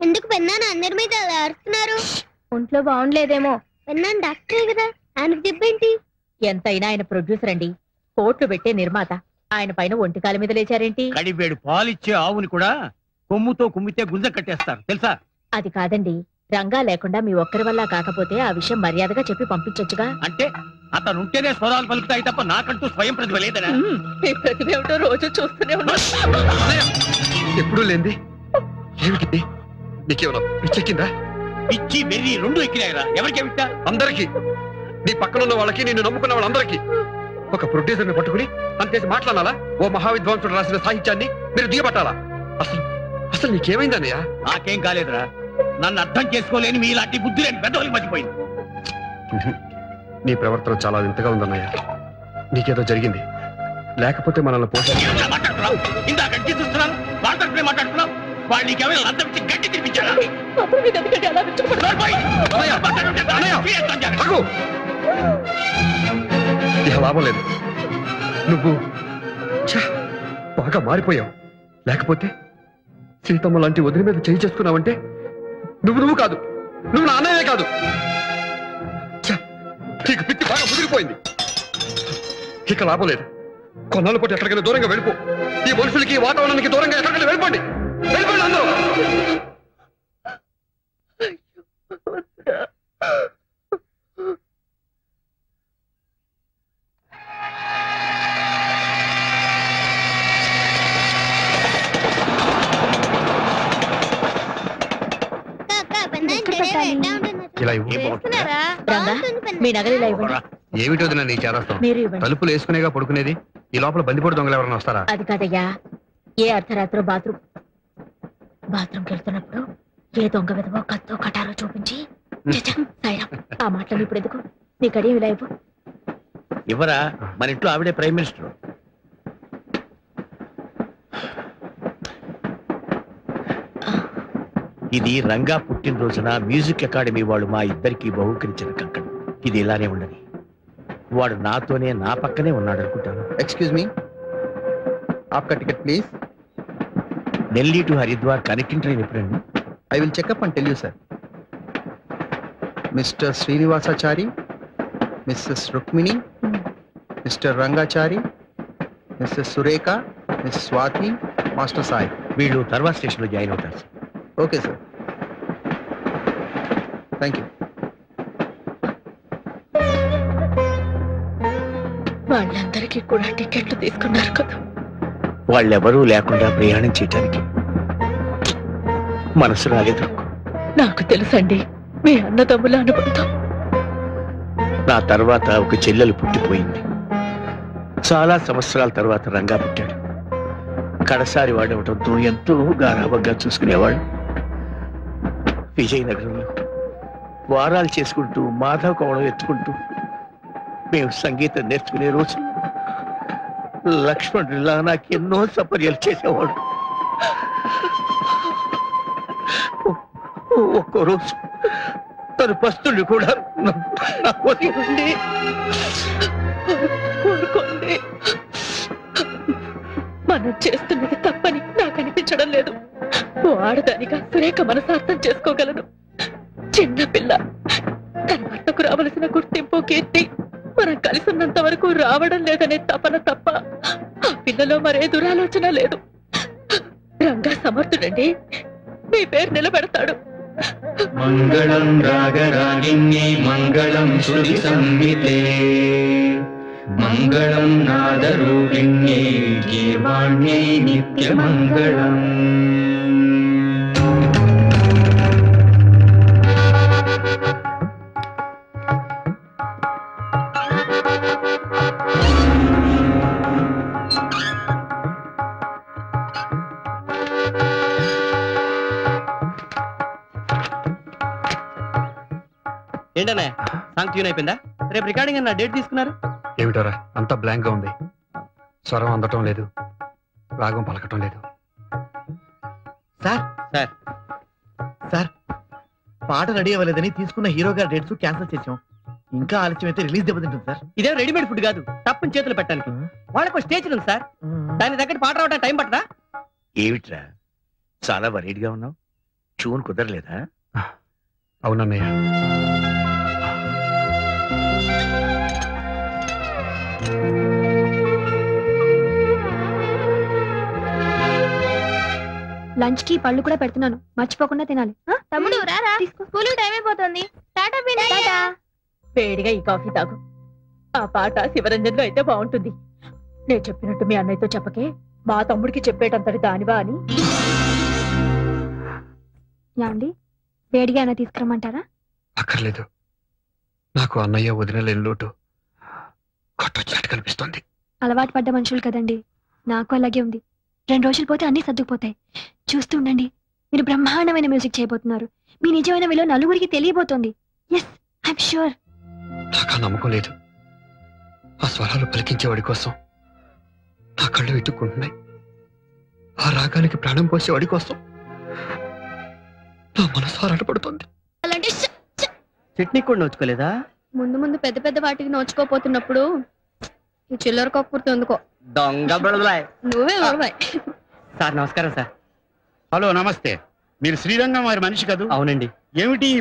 ఎందుకు పెన్నాను అందరి మీద అలా అరుస్తున్నారు ఒంట్లో బాగుండలేదేమో పెన్నాను డాక్టరే కదా ఆయనకు చెప్పేంటి ఎంతైనా ఆయన ప్రొడ్యూసర్ అండి కోట్లు పెట్టే నిర్మాత ఆయన పైన ఒంటికాల మీద లేచారేంటి కడివేడు పాలిచ్చే ఆవుని కూడా కొమ్ముతో కుమ్మితే గుంజ కట్టేస్తారు తెలుసా అది కాదండి రంగా లేకుండా మీ ఒక్కరి వల్ల కాకపోతే ఆ విషయం మర్యాదగా చెప్పి పంపించొచ్చుగా అంటే అతను ఉంటేనే స్వరాలు పలుకుతాయి తప్ప నాకంటూ స్వయం ప్రతిభ లేదనా మ్మ్. మీ ప్రతిభ ఏమిటో రోజు చూస్తూనే ఉన్నా ఎప్పుడూ లేంది ఏమిటి నీకేమన్నా పిచ్చెక్కిందా పిచ్చి వెర్రి రెండు ఎక్కినాయిరా ఎవరికి విట్టా అందరికీ నీ పక్కన ఉన్న వాళ్ళకి నిన్ను నమ్ముకున్న వాళ్ళందరికీ ఒక ప్రొడ్యూసర్ ని పట్టుకుని అంతేసి మాట్లాడాలా ఓ మహావిద్వాంసుడు రాసిన సాహిత్యాన్ని మీరు దిగబట్టాలా అసలు అసలు నీకేమైందన్నయ్య నాకేం కాలేదురా నన్ను అర్థం చేసుకోలేని మీ ఇలాంటి బుద్ధి లేని పెద్దవాళ్ళకి మర్చిపోయింది నీ ప్రవర్తన చాలా వింతగా ఉందన్నయ్య నీకేదో జరిగింది లేకపోతే మనల్ని పోషి ఏమిటా మాట్లాడుతున్నావు ఇందాక చూస్తున్నాను వాళ్ళ తరపునే మాట్లాడుతున్నావు వాళ్ళు నీకేమైనా లంచం ఇచ్చి గట్టి తినిపించారా అప్పుడు మీద ఎందుకంటే అలా విరుచుకుపడ్డారు? నోర్మోయ్! అన్నయ్య! మాట్లాడుతుంటే అన్నయ్య! పీయేస్తాను జాగ్రత్త. ఆగు! ఇక లాభం లేదు నువ్వు ఛ, బాగా మారిపోయావు లేకపోతే సీతమ్మ లాంటి వదిలి మీద చేయి చేసుకున్నావంటే నువ్వు నువ్వు కాదు నువ్వు నా అన్నయ్యే కాదు ఛ, నీకు పిచ్చి బాగా ముదిరిపోయింది ఇక లాభం లేదు కొన్నాళ్ళ పాటు ఎక్కడికైనా దూరంగా వెళ్ళిపో ఈ మనుషులకి ఈ వాతావరణానికి దూరంగా ఎక్కడికైనా వెళ్ళిపోండి వెళ్ళిపోండి అందరూ అక్క, అక్క, పెన్నాను ఎక్కడ జడే పెట్టాలి? ఎట్లా ఉంటుంది? ఇలా ఇవ్వు ఏం బాగుంటుందా? వేస్తున్నారా? రంగా, బాగుంటుంది పెన్నా. మీ నగలు ఇలా ఇవ్వండి ఏమిటో నీ చేరస్తాం మీరు ఇవ్వండి తలుపులు వేసుకునేగా పడుకునేది ఈ లోపల బందిపోటు దొంగలు ఎవరైనా వస్తారా అది కాదయ్యా ఏ అర్ధరాత్రో బాత్రూమ్ బాత్రూమ్కి వెళ్తున్నప్పుడు ఏ దొంగ విధమో కత్తో కటారో చూపించి ఛ, ఛ, సాయిరాం ఆ మాటలు ఇప్పుడు ఎందుకు నీ కడియం ఇలా ఇవ్వు ఇవ్వరా మన ఇంట్లో ఆవిడే ప్రైమ్ మినిస్టర్ ఇది రంగా పుట్టినరోజున మ్యూజిక్ అకాడమీ వాళ్ళు మా ఇద్దరికి బహుకరించిన కంకణం ఇది ఇలానే ఉండని వాడు నాతోనే నా పక్కనే ఉన్నాడు అనుకుంటాను एक्सक्यूज मी आपका ticket please Delhi to Haridwar connecting train ఎప్పుడండి I will check up and tell you sir mister Srinivasachari missus Rukmini mister Rangachari missus Surekha miss Swathi master Sai వీళ్ళు తర్వాత స్టేషన్ లో జాయిన్ అవుతారు sir okay sir thank you వాళ్ళందరికీ కూడా టికెట్లు తీసుకున్నారు కదా వాళ్ళెవరూ లేకుండా ప్రయాణం చేయటానికి మనసు రాలేదు నాకు తెలుసండి మీ అన్నదమ్ముల అనుబంధం నా తర్వాత ఒక చెల్లెలు పుట్టిపోయింది చాలా సంవత్సరాల తర్వాత రంగా పుట్టాడు కడసారి వాడవటంతో ఎంతో గారాబంగా చూసుకునేవాడు విజయనగరంలో వారాలు చేసుకుంటూ మాధవ కోవడం ఎత్తుకుంటూ మేము సంగీతం నేర్చుకునే రోజు లక్ష్మణుడిలా నాకు ఎన్నో సపర్యలు చేసేవాడు ఒ- ఒక్కో రోజు తను పస్తులు కూడా నా- నా వదిలి ఉండి ఊరుకోండి మనం చేస్తున్నది తప్పని నాకు అనిపించడం లేదు ఓ ఆడదానిగా సురేఖ మనసు అర్థం చేసుకోగలను చిన్న పిల్ల తన భర్తకు రావలసిన గుర్తింపు కీర్తి మనం కలిసి ఉన్నంత వరకు రావడం లేదనే తపన తప్ప ఆ పిల్లలో మరే దురాలోచన లేదు రంగా సమర్థుడండి మీ పేరు నిలబెడతాడు मङ्गलं रागरागिन्ये मङ्गलं श्रुतिसंहिते मङ्गलं नादरूपिण्ये गीर्वाण्यै नित्यमङ्गलम् ఏంటనే సాంగ్ ట్యూన్ అయిపోయిందా రేపు రికార్డింగ్ అన్న డేట్ తీసుకున్నారు ఏమిటోరా అంతా బ్లాంక్ గా ఉంది స్వరం అందటం లేదు రాగం పలకటం లేదు సార్ సార్ సార్ పాట రెడీ అవ్వలేదని తీసుకున్న హీరో గారి డేట్స్ క్యాన్సిల్ చేసాం ఇంకా ఆలస్యం అయితే రిలీజ్ దెబ్బతింటుంది సార్ ఇదే రెడీమేడ్ ఫుడ్ కాదు తప్పని చేతులు పెట్టడానికి వాళ్ళకు స్టేజ్ ఉంది సార్ దాని దగ్గర పాట రావడానికి టైం పట్టదా ఏమిట్రా చాలా వరీడ్గా ఉన్నావు చూన్ కుదరలేదా అవునన్నయ్య లంచ్ కి పళ్ళు కూడా పెడుతున్నాను మర్చిపోకుండా తినాలి ఆ? తమ్ముడు రారా స్కూల్ టైం అయిపోతుంది టాటా పిన్ని టాటా. వేడిగా ఈ కాఫీ తాగు ఆ పాట శివరంజన్లో అయితే బాగుంటుంది నేను చెప్పినట్టు మీ అన్నయ్యతో చెప్పకే మా తమ్ముడికి చెప్పేటంతటి దానివా అని యాండి వేడిగా అయినా తీసుకురమ్మంటారా అక్కర్లేదు నాకు అన్నయ్య వదినలేని లోటు కొట్టొచ్చినట్టు కనిపిస్తోంది అలవాటు పడ్డ మనుషులు కదండి నాకు అలాగే ఉంది రెండు రోజులు పోతే అన్ని సర్దుకుపోతాయి చూస్తూ ఉండండి మీరు బ్రహ్మాండమైన మ్యూజిక్ చేయబోతున్నారు మీ నిజమైన విలువ నలుగురికి తెలియబోతోంది ఎస్ ఐఎమ్ షూర్ నాకు ఆ నమ్మకం లేదు ఆ స్వరాలు పలికించేవాడి కోసం నా కళ్ళు వెతుక్కుంటున్నాయి ఆ రాగానికి ప్రాణం పోసేవాడి కోసం నా మనసు ఆరాటపడుతోంది అలాంటి ష్ చట్నీ కూడా నోచుకోలేదా ముందు ముందు పెద్ద పెద్ద వాటికి నోచుకోపోతున్నప్పుడు ఈ చిల్లర కక్కుర్తి ఎందుకో దొంగ బుడదలాయ్ నువ్వే ఉడవాయి సార్ నమస్కారం సార్ హలో నమస్తే మీరు శ్రీరంగం వారి మనిషి కదూ అవునండి ఏమిటి ఈ